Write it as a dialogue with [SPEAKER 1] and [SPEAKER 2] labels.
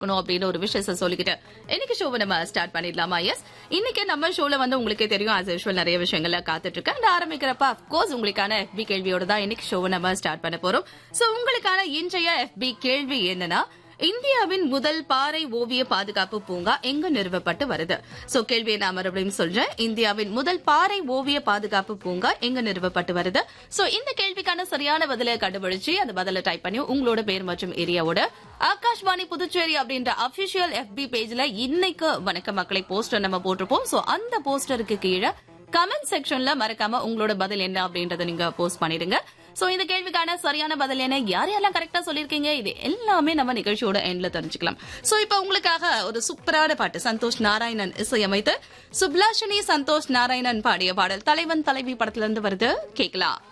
[SPEAKER 1] இருக்கணும் அப்படின்னு ஒரு விஷயத்த சொல்லிக்கிட்டு இன்னைக்கு ஷோவை நம்ம ஸ்டார்ட் பண்ணிடலாமா எஸ் இன்னைக்கு நம்ம ஷோல வந்து உங்களுக்கே தெரியும் ஆஸ் யூஷுவல் நிறைய விஷயங்கள்ல காத்துட்டு இருக்கு அண்ட் ஆரம்பிக்கிறப்ப அப்கோர்ஸ் உங்களுக்கான எஃபி கேள்வியோட தான் இன்னைக்கு ஷோவை நம்ம ஸ்டார்ட் பண்ண போறோம் சோ உங்களுக்கான இன்றைய எஃபி கேள்வி என்னன்னா இந்தியாவின் முதல் பாறை ஓவிய பாதுகாப்பு பூங்கா எங்க நிறுவப்பட்டு வருது சோ கேள்வியை நான் மறுபடியும் சொல்றேன் இந்தியாவின் முதல் பாறை ஓவிய பாதுகாப்பு பூங்கா எங்க நிறுவப்பட்டு வருது சோ இந்த கேள்விக்கான சரியான பதிலை கண்டுபிடிச்சு அந்த பதில டைப் பண்ணி உங்களோட பேர் மற்றும் ஏரியாவோட ஆகாஷ்வாணி புதுச்சேரி அப்படின்ற அபிஷியல் எஃபி பேஜ்ல இன்னைக்கு வணக்க மக்களை போஸ்டர் நம்ம போட்டிருப்போம் சோ அந்த போஸ்டருக்கு கீழே கமெண்ட் செக்ஷன்ல மறக்காம உங்களோட பதில் என்ன அப்படின்றத நீங்க போஸ்ட் பண்ணிடுங்க சோ இந்த கேள்விக்கான சரியான பதில் என்ன யார் யாரெல்லாம் கரெக்டா சொல்லிருக்கீங்க இது எல்லாமே நம்ம நிகழ்ச்சியோட எண்ட்ல தெரிஞ்சுக்கலாம் சோ இப்ப உங்களுக்காக ஒரு சூப்பரான பாட்டு சந்தோஷ் நாராயணன் இசையமைத்து சுப்லாஷினி சந்தோஷ் நாராயணன் பாடிய பாடல் தலைவன் தலைவி படத்துல இருந்து வருது கேக்கலாம்